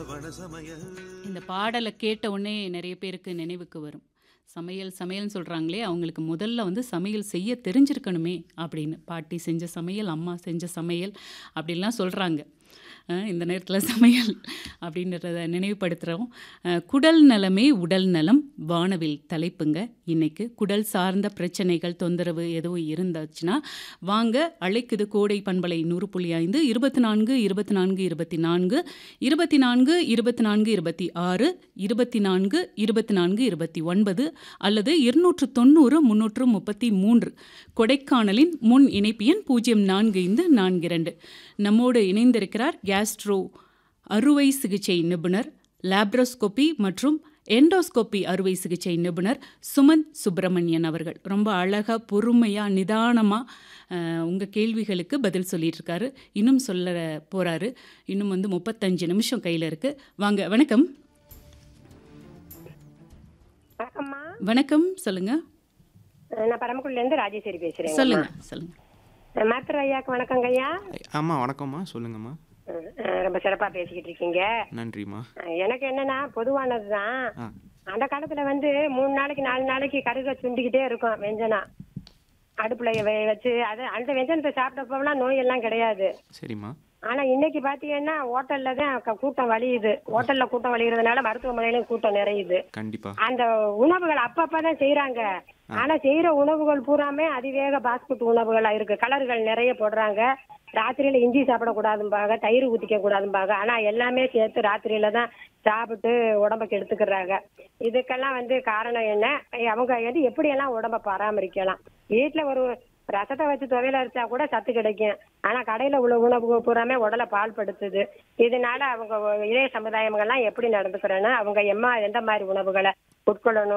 இந்த பாடலை கேட்ட உடனே நிறைய பேருக்கு நினைவுக்கு வரும் சமையல் சமையல்னு சொல்கிறாங்களே அவங்களுக்கு முதல்ல வந்து சமையல் செய்ய தெரிஞ்சிருக்கணுமே அப்படின்னு பாட்டி செஞ்ச சமையல் அம்மா செஞ்ச சமையல் அப்படின்லாம் சொல்கிறாங்க இந்த நேரத்தில் சமையல் அப்படின்றத நினைவுபடுத்துகிறோம் அஹ், குடல் நலமே உடல் நலம் வானவில் தலைப்புங்க இன்னைக்கு குடல் சார்ந்த பிரச்சனைகள் தொந்தரவு எதுவும் இருந்தாச்சுன்னா வாங்க அழைக்குது கோடை பண்பலை நூறு புள்ளி ஐந்து இருபத்தி நான்கு இருபத்தி நான்கு இருபத்தி நான்கு இருபத்தி நான்கு இருபத்தி நான்கு இருபத்தி ஆறு இருபத்தி நான்கு இருபத்தி நான்கு இருபத்தி ஒன்பது அல்லது இருநூற்று தொண்ணூறு முன்னூற்று முப்பத்தி மூன்று கொடைக்கானலின் முன் இணைப்பு எண் பூஜ்ஜியம் நான்கு ஐந்து நான்கு இரண்டு நம்மோடு இணைந்திருக்கிறார் கேஸ்ட்ரோ அறுவை சிகிச்சை நிபுணர் லேப்ரோஸ்கோபி மற்றும் எண்டோஸ்கோபி அறுவை சிகிச்சை நிபுணர் சுமந்த் சுப்பிரமணியன் அவர்கள் ரொம்ப அழகாக பொறுமையாக நிதானமாக உங்கள் கேள்விகளுக்கு பதில் சொல்லிட்டு இருக்காரு இன்னும் சொல்ல போகிறாரு இன்னும் வந்து முப்பத்தஞ்சு நிமிஷம் கையில் இருக்குது வாங்க வணக்கம் வணக்கம்மா வணக்கம் சொல்லுங்கள் நான் பரமக்குடில இருந்து ராஜேஸ்வரி பேசுறேன் சொல்லுங்கள் சொல்லுங்கள் மாத்திர ஐயாக்கு வணக்கங்க ஐயா ஆமா வணக்கம்மா சொல்லுங்கம்மா அஹ் ரொம்ப சிறப்பா பேசிக்கிட்டு இருக்கீங்க நன்றிம்மா அஹ் எனக்கு என்னன்னா பொதுவானதுதான் ஆ அந்த காலத்துல வந்து மூணு நாளைக்கு நாலு நாளைக்கு கருக சுண்டிக்கிட்டே இருக்கும் வெஞ்சனா அடுப்புல வெ- வச்சு அது அந்த வெஞ்சனத்தை சாப்பிட்டப்போலாம் நோய் எல்லாம் கிடையாது சரிம்மா ஆனா இன்னைக்கு பாத்தீங்கன்னா ஹோட்டல்ல தான் க- கூட்டம் வலியுது ஹோட்டல்ல கூட்டம் வலிகிறதுனால மருத்துவமனையிலும் கூட்டம் நிறையுது கண்டிப்பா அந்த உணவுகள் அப்பப்பதான் செய்யறாங்க ஆனா செய்யற உணவுகள் பூராமே அதிவேக பாஸ்புட் உணவுகளா இருக்கு கலர்கள் நிறைய போடுறாங்க ராத்திரியில இஞ்சி சாப்பிடக்கூடாதும்பாங்க தயிர் ஊத்திக்க கூடாதும்பாங்க ஆனா எல்லாமே சேர்த்து ராத்திரியில தான் சாப்பிட்டு உடம்ப கெடுத்துக்கிறாங்க இதுக்கெல்லாம் வந்து காரணம் என்ன அவங்க வந்து எப்படியெல்லாம் உடம்ப பராமரிக்கலாம் வீட்டுல ஒரு ரசத்தை வச்சு துவையில அரைச்சா கூட சத்து கிடைக்கும் ஆனா கடையில உள்ள உணவு பூராமே உடலை பால்படுத்துது இதனால அவங்க இளைய சமுதாயங்கள்லாம் எப்படி நடந்துக்கிறேன்னு அவங்க எம்மா எந்த மாதிரி உணவுகளை உட்கொள்ளணும்